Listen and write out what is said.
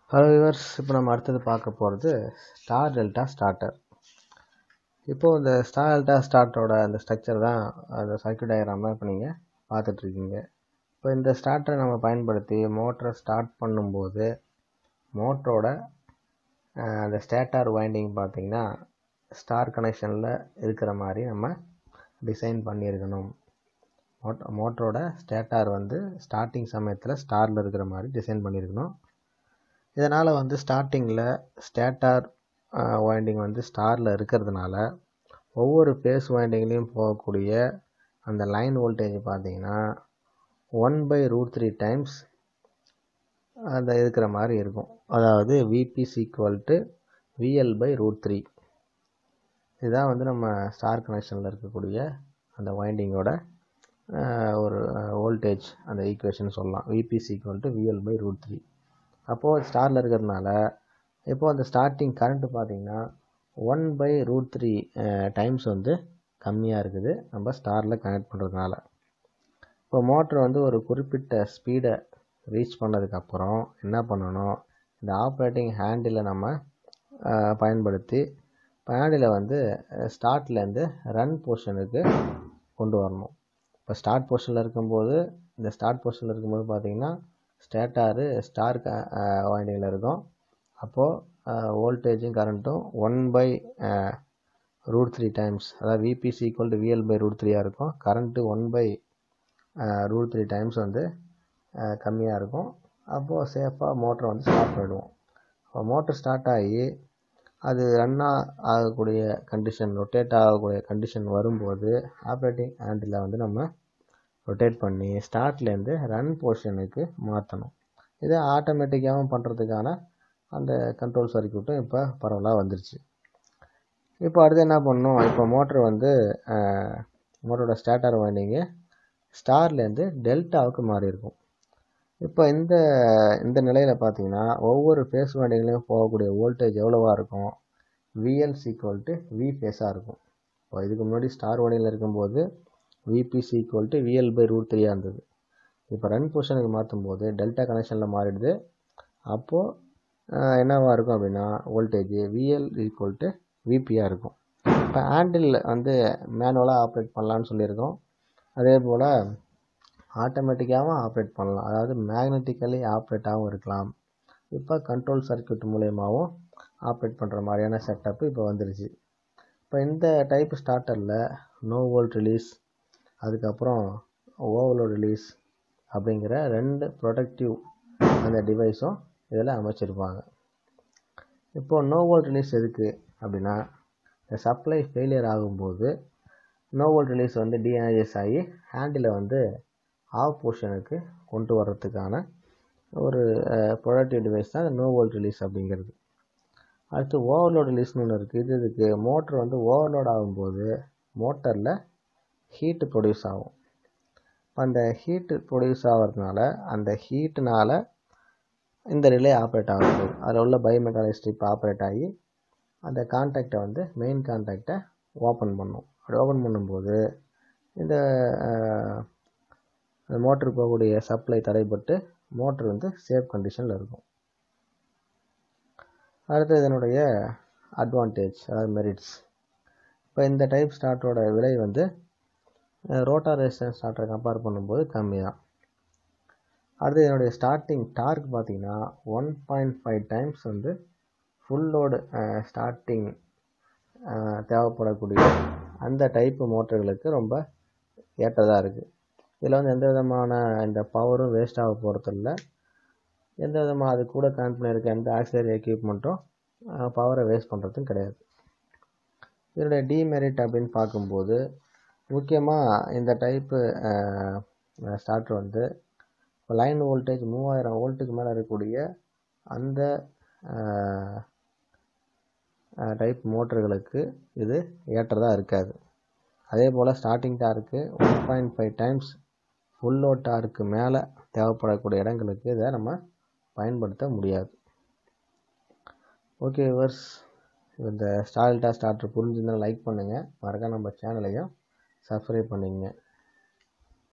hello viewers இப்போ நம்ம அடுத்தது பார்க்க போகிறது ஸ்டார் டெல்டா ஸ்டார்டர் இப்போது இந்த ஸ்டார் டெல்டா ஸ்டார்ட்டரோட அந்த ஸ்ட்ரக்சர் தான் அந்த சர்க்கியூட் டயக்ராம் தான் இப்போ நீங்கள் பார்த்துட்ருக்கீங்க இப்போ இந்த ஸ்டார்ட்டரை நம்ம பயன்படுத்தி மோட்டரை ஸ்டார்ட் பண்ணும்போது மோட்டரோட அந்த ஸ்டேட்டார் வைண்டிங் பார்த்திங்கன்னா ஸ்டார் கனெக்ஷனில் இருக்கிற மாதிரி நம்ம டிசைன் பண்ணியிருக்கணும் மோட் மோட்டரோட ஸ்டேட்டார் வந்து ஸ்டார்டிங் சமயத்தில் ஸ்டாரில் இருக்கிற மாதிரி டிசைன் பண்ணியிருக்கணும் இதனால் வந்து ஸ்டார்டிங்கில் ஸ்டேட்டார் வைண்டிங் வந்து ஸ்டாரில் இருக்கிறதுனால ஒவ்வொரு ஃபேஸ் வைண்டிங்லேயும் போகக்கூடிய அந்த லைன் வோல்டேஜ் பார்த்தீங்கன்னா one by root three times அந்த இருக்கிற மாதிரி இருக்கும் அதாவது VP equal to VL by root three இதுதான் வந்து நம்ம ஸ்டார் கனெக்ஷனில் இருக்கக்கூடிய அந்த வைண்டிங்கோட ஒரு வோல்டேஜ் அந்த ஈக்குவேஷன் சொல்லலாம் VP equal to VL by root three அப்போது ஸ்டாரில் இருக்கிறதுனால இப்போது அந்த ஸ்டார்டிங் கரண்ட்டு பார்த்திங்கன்னா one by root three times வந்து கம்மியாக இருக்குது நம்ம ஸ்டாரில் கனெக்ட் பண்ணுறதுனால இப்போ மோட்ரு வந்து ஒரு குறிப்பிட்ட ஸ்பீடை ரீச் பண்ணதுக்கப்புறம் என்ன பண்ணணும் இந்த ஆப்ரேட்டிங் ஹேண்டிலை நம்ம பயன்படுத்தி ஹேண்டிலை வந்து ஸ்டார்ட்லேருந்து ரன் போர்ஷனுக்கு கொண்டு வரணும் இப்போ ஸ்டார்ட் போர்ஷனில் இருக்கும்போது இந்த ஸ்டார்ட் போர்ஷனில் இருக்கும்போது பார்த்திங்கன்னா ஸ்டேட்டாரு ஸ்டார் வைண்டிங்கில் இருக்கும் அப்போது வோல்டேஜும் கரண்ட்டும் one by root three times அதாவது VPC equal to VL by root த்ரீயாக இருக்கும் current one by root three times வந்து கம்மியாக இருக்கும் அப்போது சேஃபாக மோட்டரை வந்து ஸ்டார்ட் பண்ணிடுவோம் இப்போ மோட்டர் ஸ்டார்ட் ஆகி அது ரன்னாக ஆகக்கூடிய கண்டிஷன் ரொட்டேட் ஆகக்கூடிய கண்டிஷன் வரும்போது ஆப்ரேட்டிங் ஹேண்டில் வந்து நம்ம ரொட்டேட் பண்ணி ஸ்டார்ட்லேருந்து ரன் போர்ஷனுக்கு மாற்றணும் இதை ஆட்டோமேட்டிக்காகவும் பண்ணுறதுக்கான அந்த கண்ட்ரோல் சர்க்கியூட்டும் இப்போ பரவலாக வந்துருச்சு இப்போ அடுத்து என்ன பண்ணணும் இப்போ மோட்ரு வந்து மோட்டரோட ஸ்டார்டர் வைண்டிங்கு ஸ்டார்லேருந்து டெல்டாவுக்கு மாறி இருக்கும் இப்போ இந்த இந்த நிலையில் பார்த்தீங்கன்னா ஒவ்வொரு ஃபேஸ் வைண்டிங்லேயும் போகக்கூடிய வோல்டேஜ் எவ்வளோவா இருக்கும் விஎல் சீக்குவல் டு வி ஃபேஸாக இருக்கும் இப்போ இதுக்கு முன்னாடி ஸ்டார் வைண்டிங்கில் இருக்கும்போது VPC equal to VL by root த்ரீயாக இருந்தது இப்போ ரன் பொசிஷனுக்கு மாற்றும் போது டெல்டா கனெக்ஷனில் மாறிடுது அப்போது என்னவாக இருக்கும் அப்படின்னா வோல்டேஜ் விஎல் ஈக்குவல் டு விபியாக இருக்கும் இப்போ ஹேண்டில் வந்து மேனுவலாக ஆப்ரேட் பண்ணலான்னு சொல்லியிருக்கோம் அதே போல் ஆட்டோமேட்டிக்காகவும் ஆப்ரேட் பண்ணலாம் அதாவது மேக்னட்டிக்கலி ஆப்ரேட்டாகவும் இருக்கலாம் இப்போ கண்ட்ரோல் சர்க்கியூட் மூலயமாவும் ஆப்ரேட் பண்ணுற மாதிரியான செட்டப்பு இப்போ வந்துருச்சு இப்போ இந்த டைப் ஸ்டார்டரில் நோ வோல்ட் ரிலீஸ் அதுக்கப்புறம் ஓவர்லோட் ரிலீஸ் அப்படிங்கிற ரெண்டு ப்ரொடக்டிவ் அந்த டிவைஸும் இதில் அமைச்சிருப்பாங்க இப்போது நோ வோல்ட் ரிலீஸ் எதுக்கு அப்படின்னா இந்த சப்ளை ஃபெயிலியர் ஆகும்போது நோ வோல்ட் ரிலீஸ் வந்து டிஎனர்ஜைஸ் ஆகி ஹேண்டில் வந்து ஆஃப் போர்ஷனுக்கு கொண்டு வர்றதுக்கான ஒரு ப்ரொடக்டிவ் டிவைஸ் தான் நோ வோல்ட் ரிலீஸ் அப்படிங்கிறது அடுத்து ஓவர்லோட் ரிலீஸ்னு ஒன்று இருக்குது இது இதுக்கு மோட்ரு வந்து ஓவர்லோட் ஆகும்போது மோட்டரில் ஹீட்டு ப்ரொடியூஸ் ஆகும் அந்த ஹீட்டு ப்ரொடியூஸ் ஆகிறதுனால அந்த ஹீட்டுனால் இந்த ரிலே ஆப்ரேட் ஆகுது அதில் உள்ள பயோமெக்கானிக் ஸ்ட்ரிப் ஆப்ரேட் ஆகி அந்த கான்டாக்டை வந்து மெயின் கான்டாக்டை ஓப்பன் பண்ணும் அப்படி ஓப்பன் பண்ணும்போது இந்த மோட்ரு போகக்கூடிய சப்ளை தடைப்பட்டு மோட்ரு வந்து சேஃப் கண்டிஷனில் இருக்கும் அடுத்து இதனுடைய அட்வான்டேஜ் அதாவது மெரிட்ஸ் இப்போ இந்த டைப் ஸ்டார்ட்டரோட விலை வந்து ரோட்டார் ரெசிஸ்டன்ஸ் ஸ்டார்டரை கம்பேர் பண்ணும்போது கம்மி தான் அடுத்து இதனுடைய ஸ்டார்டிங் டார்க் பார்த்திங்கன்னா ஒன் பாயிண்ட் ஃபைவ் டைம்ஸ் வந்து ஃபுல் லோடு ஸ்டார்டிங் தேவைப்படக்கூடிய அந்த டைப்பு மோட்டர்களுக்கு ரொம்ப ஏற்றதாக இருக்குது இதில் வந்து எந்த விதமான இந்த பவரும் வேஸ்ட் ஆக போகிறதில்ல எந்த விதமாக அது கூட கனெக்ட் பண்ணியிருக்க எந்த ஆக்சிலரி எக்யூப்மெண்ட்டும் பவரை வேஸ்ட் பண்ணுறதும் கிடையாது இதனுடைய டிமெரிட் அப்படின்னு பார்க்கும்போது முக்கியமாக இந்த டைப்பு ஸ்டார்டர் வந்து இப்போ லைன் வோல்டேஜ் மூவாயிரம் வோல்ட்டுக்கு மேலே இருக்கக்கூடிய அந்த டைப் மோட்டர்களுக்கு இது ஏற்றதாக இருக்காது அதே போல் starting torque one point five times full load torque மேலே தேவைப்படக்கூடிய இடங்களுக்கு இதை நம்ம பயன்படுத்த முடியாது ஓகே விவர்ஸ் இந்த ஸ்டால்டா ஸ்டார்டர் புரிஞ்சுருந்தால் லைக் பண்ணுங்கள் மறக்காம நம்ம சேனலையும் சப்ஸ்கிரைப் பண்ணிங்க